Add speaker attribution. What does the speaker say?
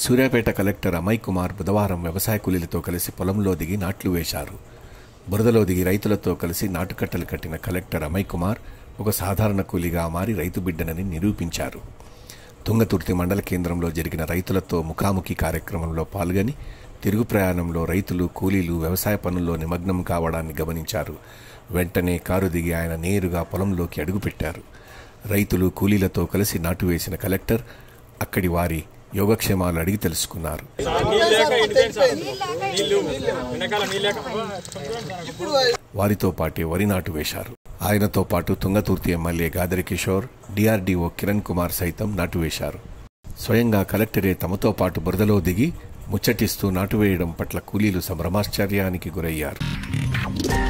Speaker 1: Suryapet collector Amay Kumar బుధవారం వ్యవసాయ కూలీలతో కలిసి పొలంలో దిగి నాట్లు వేశారు బురదలో దిగి రైతులతో కలిసి నాటుకట్టలు కట్టిన కలెక్టర్ అమయ్ కుమార్ ఒక సాధారణ కూలీగా మారి రైతు బిడ్డనని నిరూపించారు తుంగతుర్తి మండల కేంద్రంలో జరిగిన రైతులతో ముఖాముఖి కార్యక్రమంలో పాల్గొని తిరుగు ప్రయాణంలో రైతులు కూలీలు వ్యవసాయ పనుల్లో నిమగ్నం కావడాన్ని గమనించారు వెంటనే కారు దిగి ఆయన నేరుగా పొలంలోకి అడుగుపెట్టారు రైతులు కూలీలతో కలిసి నాటు వేసిన కలెక్టర్ అక్కడి వారి యోగక్షేమాలు అడిగి తెలుసుకున్నారు వారితో పాటే వరి నాటు వేశారు ఆయనతో పాటు తుంగతుర్తి ఎమ్మెల్యే గాదరి కిషోర్ డిఆర్డీఓ కిరణ్ కుమార్ సైతం నాటు వేశారు స్వయంగా కలెక్టరే తమతో పాటు బురదలో దిగి ముచ్చటిస్తూ నాటు వేయడం పట్ల కూలీలు సంభ్రమాశ్చర్యానికి గురయ్యారు